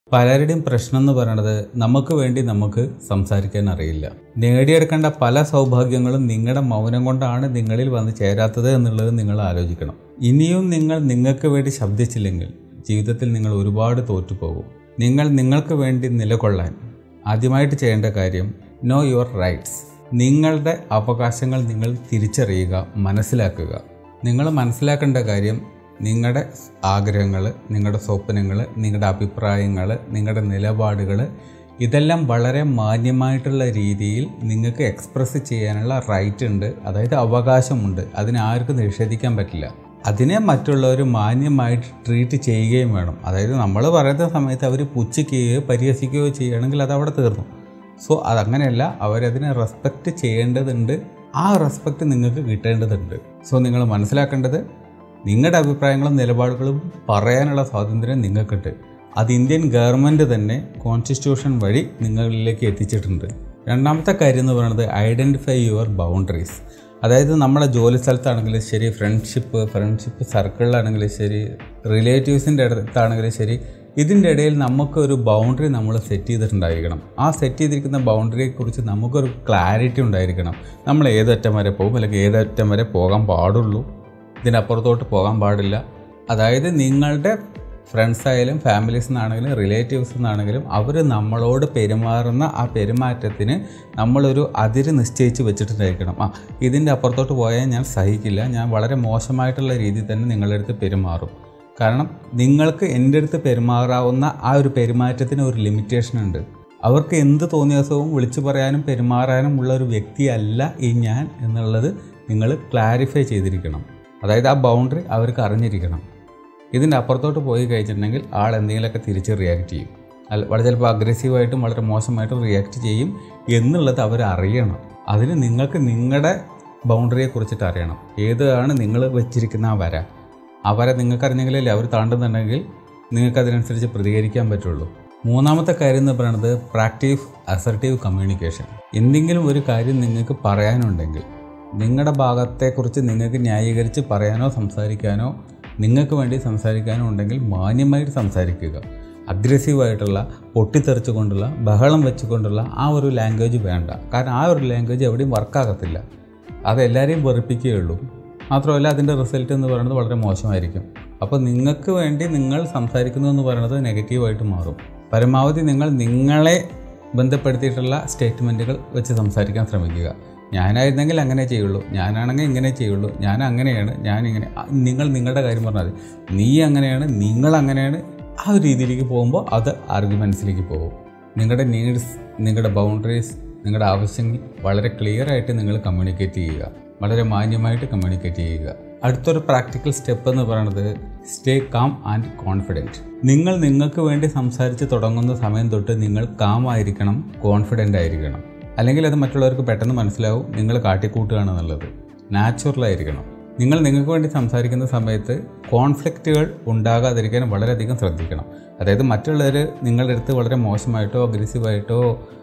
പലരുടെയും പ്രശ്നം എന്ന് പറയുന്നത് നമുക്ക് വേണ്ടി നമുക്ക് സംസാരിക്കാൻ അറിയില്ല നേടിയെടുക്കേണ്ട പല സൗഭാഗ്യങ്ങളും നിങ്ങളുടെ മൗനം കൊണ്ടാണ് നിങ്ങളിൽ വന്ന് ചേരാത്തത് എന്നുള്ളത് നിങ്ങൾ ആലോചിക്കണം ഇനിയും നിങ്ങൾ നിങ്ങൾക്ക് വേണ്ടി ശബ്ദിച്ചില്ലെങ്കിൽ ജീവിതത്തിൽ നിങ്ങൾ ഒരുപാട് തോറ്റുപോകും നിങ്ങൾ നിങ്ങൾക്ക് വേണ്ടി നിലകൊള്ളാൻ ആദ്യമായിട്ട് ചെയ്യേണ്ട കാര്യം നോ യുവർ റൈറ്റ്സ് നിങ്ങളുടെ അവകാശങ്ങൾ നിങ്ങൾ തിരിച്ചറിയുക മനസ്സിലാക്കുക നിങ്ങൾ മനസ്സിലാക്കേണ്ട കാര്യം നിങ്ങളുടെ ആഗ്രഹങ്ങൾ നിങ്ങളുടെ സ്വപ്നങ്ങൾ നിങ്ങളുടെ അഭിപ്രായങ്ങൾ നിങ്ങളുടെ നിലപാടുകൾ ഇതെല്ലാം വളരെ മാന്യമായിട്ടുള്ള രീതിയിൽ നിങ്ങൾക്ക് എക്സ്പ്രസ് ചെയ്യാനുള്ള റൈറ്റ് ഉണ്ട് അതായത് അവകാശമുണ്ട് അതിനെ ആർക്കും നിഷേധിക്കാൻ പറ്റില്ല അതിനെ മറ്റുള്ളവർ മാന്യമായിട്ട് ട്രീറ്റ് ചെയ്യുകയും വേണം അതായത് നമ്മൾ പറയുന്ന സമയത്ത് അവർ പുച്ഛിക്കുകയോ പരിഹസിക്കുകയോ ചെയ്യുകയാണെങ്കിൽ അത് അവിടെ തീർന്നു സോ അതങ്ങനെയല്ല അവരതിനെ റെസ്പെക്റ്റ് ചെയ്യേണ്ടതുണ്ട് ആ റെസ്പെക്റ്റ് നിങ്ങൾക്ക് കിട്ടേണ്ടതുണ്ട് സോ നിങ്ങൾ മനസ്സിലാക്കേണ്ടത് നിങ്ങളുടെ അഭിപ്രായങ്ങളും നിലപാടുകളും പറയാനുള്ള സ്വാതന്ത്ര്യം നിങ്ങൾക്കുണ്ട് അത് ഇന്ത്യൻ ഗവൺമെൻറ് തന്നെ കോൺസ്റ്റിറ്റ്യൂഷൻ വഴി നിങ്ങളിലേക്ക് എത്തിച്ചിട്ടുണ്ട് രണ്ടാമത്തെ കാര്യം എന്ന് പറയുന്നത് ഐഡൻറ്റിഫൈ യുവർ ബൗണ്ടറീസ് അതായത് നമ്മുടെ ജോലി സ്ഥലത്താണെങ്കിലും ശരി ഫ്രണ്ട്ഷിപ്പ് ഫ്രണ്ട്ഷിപ്പ് സർക്കിളിലാണെങ്കിലും ശരി റിലേറ്റീവ്സിൻ്റെ അടുത്താണെങ്കിലും ശരി ഇതിൻ്റെ ഇടയിൽ നമുക്കൊരു ബൗണ്ടറി നമ്മൾ സെറ്റ് ചെയ്തിട്ടുണ്ടായിരിക്കണം ആ സെറ്റ് ചെയ്തിരിക്കുന്ന ബൗണ്ടറിയെക്കുറിച്ച് നമുക്കൊരു ക്ലാരിറ്റി ഉണ്ടായിരിക്കണം നമ്മൾ ഏതറ്റം വരെ പോകും അല്ലെങ്കിൽ ഏതറ്റം വരെ പോകാൻ പാടുള്ളൂ ഇതിനപ്പുറത്തോട്ട് പോകാൻ പാടില്ല അതായത് നിങ്ങളുടെ ഫ്രണ്ട്സ് ആയാലും ഫാമിലീസ് നിന്നാണെങ്കിലും റിലേറ്റീവ്സ് നിന്നാണെങ്കിലും അവർ നമ്മളോട് പെരുമാറുന്ന ആ പെരുമാറ്റത്തിന് നമ്മളൊരു അതിര് നിശ്ചയിച്ച് വെച്ചിട്ടുണ്ടായിരിക്കണം ആ ഇതിൻ്റെ അപ്പുറത്തോട്ട് പോയാൽ ഞാൻ സഹിക്കില്ല ഞാൻ വളരെ മോശമായിട്ടുള്ള രീതിയിൽ തന്നെ നിങ്ങളുടെ അടുത്ത് പെരുമാറും കാരണം നിങ്ങൾക്ക് എൻ്റെ അടുത്ത് പെരുമാറാവുന്ന ആ ഒരു പെരുമാറ്റത്തിന് ഒരു ലിമിറ്റേഷൻ ഉണ്ട് അവർക്ക് എന്ത് തോന്നിയ ദിവസവും വിളിച്ചു പറയാനും പെരുമാറാനും ഉള്ള ഒരു വ്യക്തിയല്ല ഈ ഞാൻ എന്നുള്ളത് നിങ്ങൾ ക്ലാരിഫൈ ചെയ്തിരിക്കണം അതായത് ആ ബൗണ്ടറി അവർക്ക് അറിഞ്ഞിരിക്കണം ഇതിൻ്റെ അപ്പുറത്തോട്ട് പോയി കഴിച്ചിട്ടുണ്ടെങ്കിൽ ആൾ എന്തെങ്കിലുമൊക്കെ തിരിച്ച് റിയാക്ട് ചെയ്യും അല്ല വളരെ ചിലപ്പോൾ അഗ്രസീവായിട്ടും വളരെ മോശമായിട്ടും റിയാക്ട് ചെയ്യും എന്നുള്ളത് അവർ അറിയണം അതിന് നിങ്ങൾക്ക് നിങ്ങളുടെ ബൗണ്ടറിയെ കുറിച്ചിട്ട് അറിയണം ഏതാണ് നിങ്ങൾ വെച്ചിരിക്കുന്ന ആ വര ആ വര നിങ്ങൾക്കറിഞ്ഞെങ്കിലല്ലേ അവർ താണ്ടുന്നുണ്ടെങ്കിൽ നിങ്ങൾക്ക് അതിനനുസരിച്ച് പ്രതികരിക്കാൻ പറ്റുള്ളൂ മൂന്നാമത്തെ കാര്യം എന്ന് പറയുന്നത് പ്രാക്ടീവ് അസർട്ടീവ് കമ്മ്യൂണിക്കേഷൻ എന്തെങ്കിലും ഒരു കാര്യം നിങ്ങൾക്ക് പറയാനുണ്ടെങ്കിൽ നിങ്ങളുടെ ഭാഗത്തെക്കുറിച്ച് നിങ്ങൾക്ക് ന്യായീകരിച്ച് പറയാനോ സംസാരിക്കാനോ നിങ്ങൾക്ക് വേണ്ടി സംസാരിക്കാനോ ഉണ്ടെങ്കിൽ മാന്യമായിട്ട് സംസാരിക്കുക അഗ്രസീവായിട്ടുള്ള പൊട്ടിത്തെറിച്ചുകൊണ്ടുള്ള ബഹളം വെച്ചുകൊണ്ടുള്ള ആ ഒരു ലാംഗ്വേജ് വേണ്ട കാരണം ആ ഒരു ലാംഗ്വേജ് എവിടെയും വർക്കാകത്തില്ല അത് എല്ലാവരെയും വെറുപ്പിക്കുകയുള്ളൂ മാത്രമല്ല അതിൻ്റെ റിസൾട്ട് എന്ന് പറയുന്നത് വളരെ മോശമായിരിക്കും അപ്പോൾ നിങ്ങൾക്ക് വേണ്ടി നിങ്ങൾ സംസാരിക്കുന്നു എന്ന് പറയുന്നത് നെഗറ്റീവായിട്ട് മാറും പരമാവധി നിങ്ങൾ നിങ്ങളെ ബന്ധപ്പെടുത്തിയിട്ടുള്ള സ്റ്റേറ്റ്മെൻറ്റുകൾ വെച്ച് സംസാരിക്കാൻ ശ്രമിക്കുക ഞാനായിരുന്നെങ്കിൽ അങ്ങനെ ചെയ്യുള്ളൂ ഞാനാണെങ്കിൽ ഇങ്ങനെ ചെയ്യുള്ളൂ ഞാൻ അങ്ങനെയാണ് ഞാൻ ഇങ്ങനെ ആ, നിങ്ങൾ നിങ്ങളുടെ കാര്യം പറഞ്ഞാൽ മതി നീ അങ്ങനെയാണ് നിങ്ങൾ അങ്ങനെയാണ് ആ ഒരു രീതിയിലേക്ക് പോകുമ്പോൾ അത് ആർഗ്യുമെൻസിലേക്ക് പോകും നിങ്ങളുടെ നീഡ്സ് നിങ്ങളുടെ ബൗണ്ടറീസ് നിങ്ങളുടെ ആവശ്യങ്ങൾ വളരെ ക്ലിയർ ആയിട്ട് നിങ്ങൾ കമ്മ്യൂണിക്കേറ്റ് ചെയ്യുക വളരെ മാന്യമായിട്ട് കമ്മ്യൂണിക്കേറ്റ് ചെയ്യുക അടുത്തൊരു പ്രാക്ടിക്കൽ സ്റ്റെപ്പ് എന്ന് പറയുന്നത് സ്റ്റേ കാം ആൻഡ് കോൺഫിഡൻറ്റ് നിങ്ങൾ നിങ്ങൾക്ക് വേണ്ടി സംസാരിച്ച് തുടങ്ങുന്ന സമയം തൊട്ട് നിങ്ങൾ കാം ആയിരിക്കണം കോൺഫിഡൻ്റ് ആയിരിക്കണം അല്ലെങ്കിൽ അത് മറ്റുള്ളവർക്ക് പെട്ടെന്ന് മനസ്സിലാവും നിങ്ങൾ കാട്ടിക്കൂട്ടുകയാണെന്നുള്ളത് നാച്ചുറൽ ആയിരിക്കണം നിങ്ങൾ നിങ്ങൾക്ക് വേണ്ടി സംസാരിക്കുന്ന സമയത്ത് കോൺഫ്ലിക്റ്റുകൾ ഉണ്ടാകാതിരിക്കാൻ വളരെയധികം ശ്രദ്ധിക്കണം അതായത് മറ്റുള്ളവർ നിങ്ങളുടെ അടുത്ത് വളരെ മോശമായിട്ടോ അഗ്രസീവായിട്ടോ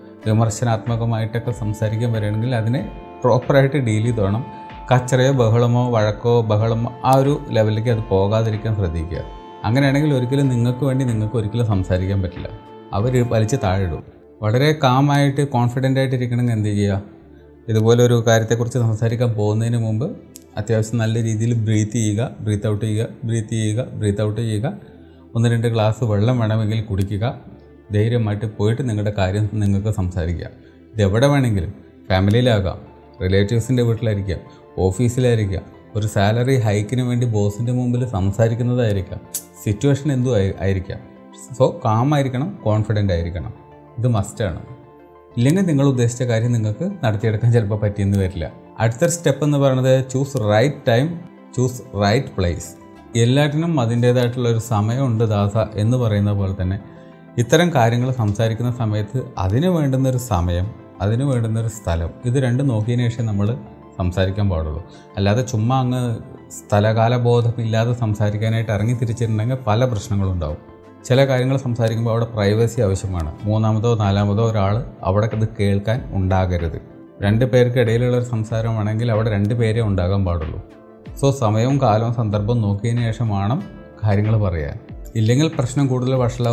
വിമർശനാത്മകമായിട്ടൊക്കെ സംസാരിക്കാൻ വരികയാണെങ്കിൽ അതിനെ പ്രോപ്പറായിട്ട് ഡീൽ ചെയ്ത് വേണം കച്ചറയോ ബഹളമോ വഴക്കോ ബഹളമോ ആ ഒരു ലെവലിലേക്ക് അത് പോകാതിരിക്കാൻ ശ്രദ്ധിക്കുക അങ്ങനെയാണെങ്കിൽ ഒരിക്കലും നിങ്ങൾക്ക് വേണ്ടി നിങ്ങൾക്ക് ഒരിക്കലും സംസാരിക്കാൻ പറ്റില്ല അവർ വലിച്ച് താഴെയിടും വളരെ കാമായിട്ട് കോൺഫിഡൻ്റ് ആയിട്ട് ഇരിക്കണമെങ്കിൽ എന്ത് ചെയ്യുക ഇതുപോലെ ഒരു കാര്യത്തെക്കുറിച്ച് സംസാരിക്കാൻ പോകുന്നതിന് മുമ്പ് അത്യാവശ്യം നല്ല രീതിയിൽ ബ്രീത്ത് ചെയ്യുക ബ്രീത്ത് ഔട്ട് ചെയ്യുക ബ്രീത്ത് ചെയ്യുക ബ്രീത്ത് ഔട്ട് ചെയ്യുക ഒന്ന് രണ്ട് ഗ്ലാസ് വെള്ളം വേണമെങ്കിൽ കുടിക്കുക ധൈര്യമായിട്ട് പോയിട്ട് നിങ്ങളുടെ കാര്യം നിങ്ങൾക്ക് സംസാരിക്കുക ഇത് എവിടെ വേണമെങ്കിലും ഫാമിലിയിലാകാം റിലേറ്റീവ്സിൻ്റെ വീട്ടിലായിരിക്കാം ഓഫീസിലായിരിക്കാം ഒരു സാലറി ഹൈക്കിന് വേണ്ടി ബോസിൻ്റെ മുമ്പിൽ സംസാരിക്കുന്നതായിരിക്കാം സിറ്റുവേഷൻ എന്തും ആയി- ആയിരിക്കാം സോ കാമായിരിക്കണം കോൺഫിഡൻ്റ് ആയിരിക്കണം ഇത് മസ്റ്റാണ് ഇല്ലെങ്കിൽ നിങ്ങൾ ഉദ്ദേശിച്ച കാര്യം നിങ്ങൾക്ക് നടത്തിയെടുക്കാൻ ചിലപ്പോൾ പറ്റിയെന്ന് വരില്ല അടുത്തൊരു സ്റ്റെപ്പ് എന്ന് പറയുന്നത് choose right time choose right place എല്ലാറ്റിനും അതിൻ്റേതായിട്ടുള്ള ഒരു സമയമുണ്ട് ദാസ എന്ന് പറയുന്ന പോലെ തന്നെ ഇത്തരം കാര്യങ്ങൾ സംസാരിക്കുന്ന സമയത്ത് അതിന് വേണ്ടുന്നൊരു സമയം അതിന് വേണ്ടുന്നൊരു സ്ഥലം ഇത് രണ്ടും നോക്കിയതിന് ശേഷം നമ്മൾ സംസാരിക്കാൻ പാടുള്ളൂ അല്ലാതെ ചുമ്മാ അങ്ങ് സ്ഥലകാല ബോധമില്ലാതെ സംസാരിക്കാനായിട്ട് ഇറങ്ങി തിരിച്ചിട്ടുണ്ടെങ്കിൽ പല പ്രശ്നങ്ങളുണ്ടാവും ചില കാര്യങ്ങൾ സംസാരിക്കുമ്പോൾ അവിടെ പ്രൈവസി ആവശ്യമാണ് മൂന്നാമതോ നാലാമതോ ഒരാൾ അവിടെ ഇത് കേൾക്കാൻ ഉണ്ടാകരുത് രണ്ട് പേർക്ക് ഇടയിലുള്ള ഒരു സംസാരമാണെങ്കിൽ അവിടെ രണ്ട് പേരേ ഉണ്ടാകാൻ പാടുള്ളൂ സോ സമയവും കാലവും സന്ദർഭവും നോക്കിയതിന് ശേഷം വേണം കാര്യങ്ങൾ പറയാൻ ഇല്ലെങ്കിൽ പ്രശ്നം കൂടുതൽ വഷളാവും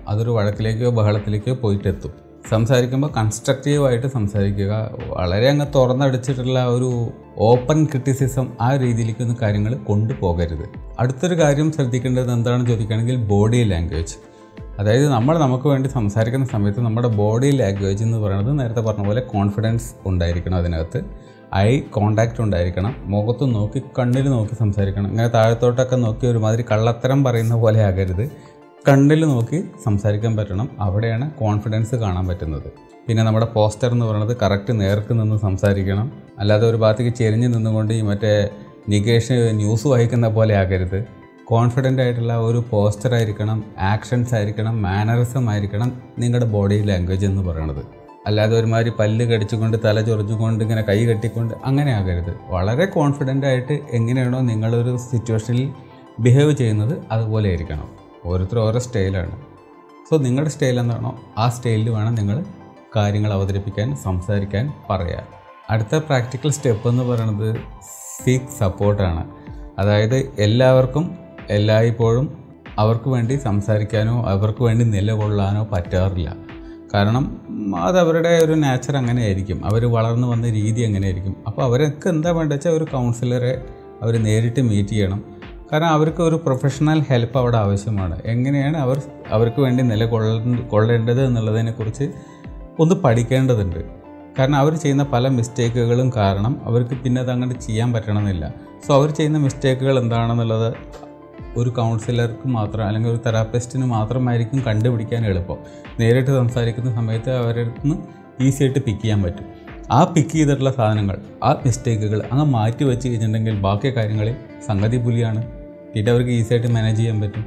അതൊരു വഴക്കിലേക്കോ ബഹളത്തിലേക്കോ പോയിട്ടെത്തും സംസാരിക്കുമ്പോൾ കൺസ്ട്രക്റ്റീവായിട്ട് സംസാരിക്കുക വളരെ അങ്ങ് തുറന്നടിച്ചിട്ടുള്ള ഒരു ഓപ്പൺ ക്രിറ്റിസിസം ആ രീതിയിലേക്കൊന്നും കാര്യങ്ങൾ കൊണ്ടുപോകരുത് അടുത്തൊരു കാര്യം ശ്രദ്ധിക്കേണ്ടത് എന്താണെന്ന് ചോദിക്കുകയാണെങ്കിൽ ബോഡി ലാംഗ്വേജ് അതായത് നമ്മൾ നമുക്ക് വേണ്ടി സംസാരിക്കുന്ന സമയത്ത് നമ്മുടെ ബോഡി ലാംഗ്വേജ് എന്ന് പറയുന്നത് നേരത്തെ പറഞ്ഞ പോലെ കോൺഫിഡൻസ് ഉണ്ടായിരിക്കണം അതിനകത്ത് ഐ കോണ്ടാക്റ്റ് ഉണ്ടായിരിക്കണം മുഖത്ത് നോക്കി കണ്ണിൽ നോക്കി സംസാരിക്കണം ഇങ്ങനെ താഴത്തോട്ടൊക്കെ നോക്കി ഒരുമാതിരി കള്ളത്തരം പറയുന്ന പോലെ ആകരുത് കണ്ണിൽ നോക്കി സംസാരിക്കാൻ പറ്റണം അവിടെയാണ് കോൺഫിഡൻസ് കാണാൻ പറ്റുന്നത് പിന്നെ നമ്മുടെ പോസ്റ്റർ എന്ന് പറയുന്നത് കറക്റ്റ് നേർക്ക് നിന്ന് സംസാരിക്കണം അല്ലാതെ ഒരു ഭാഗത്തേക്ക് ചെരിഞ്ഞ് നിന്നുകൊണ്ട് ഈ മറ്റേ നികേഷ് ന്യൂസ് വായിക്കുന്ന പോലെ ആകരുത് കോൺഫിഡൻ്റ് ആയിട്ടുള്ള ഒരു പോസ്റ്റർ ആയിരിക്കണം ആക്ഷൻസ് ആയിരിക്കണം മാനറിസം ആയിരിക്കണം നിങ്ങളുടെ ബോഡി ലാംഗ്വേജ് എന്ന് പറയുന്നത് അല്ലാതെ ഒരുമാതിരി പല്ല് കടിച്ചുകൊണ്ട് തല ചൊറിഞ്ഞുകൊണ്ട് ഇങ്ങനെ കൈ കെട്ടിക്കൊണ്ട് അങ്ങനെ ആകരുത് വളരെ കോൺഫിഡൻ്റ് ആയിട്ട് എങ്ങനെയാണോ നിങ്ങളൊരു സിറ്റുവേഷനിൽ ബിഹേവ് ചെയ്യുന്നത് അതുപോലെ ആയിരിക്കണം ഓരോരുത്തർ ഓരോ സ്റ്റൈലാണ് സോ നിങ്ങളുടെ സ്റ്റൈൽ എന്താണോ ആ സ്റ്റൈലിൽ വേണം നിങ്ങൾ കാര്യങ്ങൾ അവതരിപ്പിക്കാൻ സംസാരിക്കാൻ പറയാൻ അടുത്ത പ്രാക്ടിക്കൽ സ്റ്റെപ്പ് എന്ന് പറയുന്നത് സീക്ക് സപ്പോർട്ടാണ് അതായത് എല്ലാവർക്കും എല്ലായ്പ്പോഴും അവർക്ക് വേണ്ടി സംസാരിക്കാനോ അവർക്ക് വേണ്ടി നിലകൊള്ളാനോ പറ്റാറില്ല കാരണം ഉം, അത് അവരുടെ ഒരു നാച്ചർ അങ്ങനെ ആയിരിക്കും അവർ വളർന്നു വന്ന രീതി അങ്ങനെ ആയിരിക്കും അപ്പോൾ അവർക്ക് എന്താ വേണ്ടത് വെച്ചാൽ ഒരു കൗൺസിലറെ അവർ നേരിട്ട് മീറ്റ് ചെയ്യണം കാരണം അവർക്ക് ഒരു പ്രൊഫഷണൽ ഹെൽപ്പ് അവിടെ ആവശ്യമാണ് എങ്ങനെയാണ് അവർ അവർക്ക് വേണ്ടി നിലകൊള്ള കൊള്ളേണ്ടത് എന്നുള്ളതിനെക്കുറിച്ച് ഒന്ന് പഠിക്കേണ്ടതുണ്ട് കാരണം അവർ ചെയ്യുന്ന പല മിസ്റ്റേക്കുകളും കാരണം അവർക്ക് പിന്നെ അത് അങ്ങോട്ട് ചെയ്യാൻ പറ്റണമെന്നില്ല സോ അവർ ചെയ്യുന്ന മിസ്റ്റേക്കുകൾ എന്താണെന്നുള്ളത് ഒരു കൗൺസിലർക്ക് മാത്രം അല്ലെങ്കിൽ ഒരു തെറാപ്പിസ്റ്റിന് മാത്രമായിരിക്കും കണ്ടുപിടിക്കാൻ എളുപ്പം നേരിട്ട് സംസാരിക്കുന്ന സമയത്ത് അവരുടെ നിന്ന് ഈസി ആയിട്ട് പിക്ക് ചെയ്യാൻ പറ്റും ആ പിക്ക് ചെയ്തിട്ടുള്ള സാധനങ്ങൾ ആ മിസ്റ്റേക്കുകൾ അങ്ങ് മാറ്റി വെച്ച് കഴിഞ്ഞിട്ടുണ്ടെങ്കിൽ ബാക്കി കാര്യങ്ങളിൽ സംഗതി പുലിയാണ് പിന്നെ അവർക്ക് ഈസി ആയിട്ട് മാനേജ് ചെയ്യാൻ പറ്റും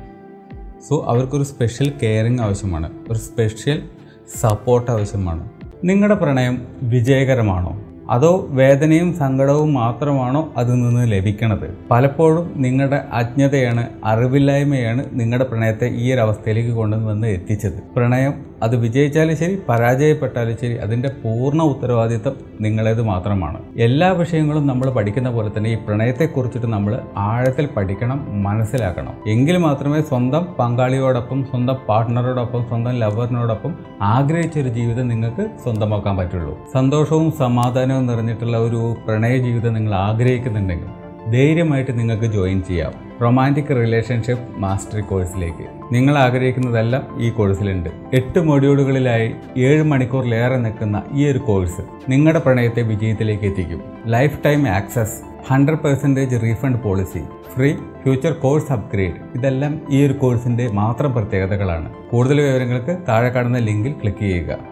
സോ അവർക്കൊരു സ്പെഷ്യൽ കെയറിങ് ആവശ്യമാണ് ഒരു സ്പെഷ്യൽ സപ്പോർട്ട് ആവശ്യമാണ് നിങ്ങളുടെ പ്രണയം വിജയകരമാണോ അതോ വേദനയും സങ്കടവും മാത്രമാണോ അതിൽ നിന്ന് ലഭിക്കണത് പലപ്പോഴും നിങ്ങളുടെ അജ്ഞതയാണ് അറിവില്ലായ്മയാണ് നിങ്ങളുടെ പ്രണയത്തെ ഈ ഒരു അവസ്ഥയിലേക്ക് കൊണ്ടുവന്ന് എത്തിച്ചത് പ്രണയം അത് വിജയിച്ചാലും ശരി പരാജയപ്പെട്ടാലും ശരി അതിൻ്റെ പൂർണ്ണ ഉത്തരവാദിത്തം നിങ്ങളേത് മാത്രമാണ് എല്ലാ വിഷയങ്ങളും നമ്മൾ പഠിക്കുന്ന പോലെ തന്നെ ഈ പ്രണയത്തെക്കുറിച്ചിട്ട് നമ്മൾ ആഴത്തിൽ പഠിക്കണം മനസ്സിലാക്കണം എങ്കിൽ മാത്രമേ സ്വന്തം പങ്കാളിയോടൊപ്പം സ്വന്തം പാർട്ട്ണറോടൊപ്പം സ്വന്തം ലവറിനോടൊപ്പം ആഗ്രഹിച്ച ഒരു ജീവിതം നിങ്ങൾക്ക് സ്വന്തമാക്കാൻ പറ്റുള്ളൂ സന്തോഷവും സമാധാനവും നിറഞ്ഞിട്ടുള്ള ഒരു പ്രണയ ജീവിതം നിങ്ങൾ ആഗ്രഹിക്കുന്നുണ്ടെങ്കിൽ ധൈര്യമായിട്ട് നിങ്ങൾക്ക് ജോയിൻ ചെയ്യാം റൊമാൻറ്റിക് റിലേഷൻഷിപ്പ് മാസ്റ്ററി കോഴ്സിലേക്ക് നിങ്ങൾ ആഗ്രഹിക്കുന്നതെല്ലാം ഈ കോഴ്സിലുണ്ട് എട്ട് മൊഡ്യൂളുകളിലായി ഏഴ് മണിക്കൂറിലേറെ നിൽക്കുന്ന ഈ ഒരു കോഴ്സ് നിങ്ങളുടെ പ്രണയത്തെ വിജയത്തിലേക്ക് എത്തിക്കും lifetime access hundred percentage refund policy free future course upgrade ഇതെല്ലാം ഈ ഒരു കോഴ്സിൻ്റെ മാത്രം പ്രത്യേകതകളാണ് കൂടുതൽ വിവരങ്ങൾക്ക് താഴെ കാണുന്ന ലിങ്കിൽ ക്ലിക്ക് ചെയ്യുക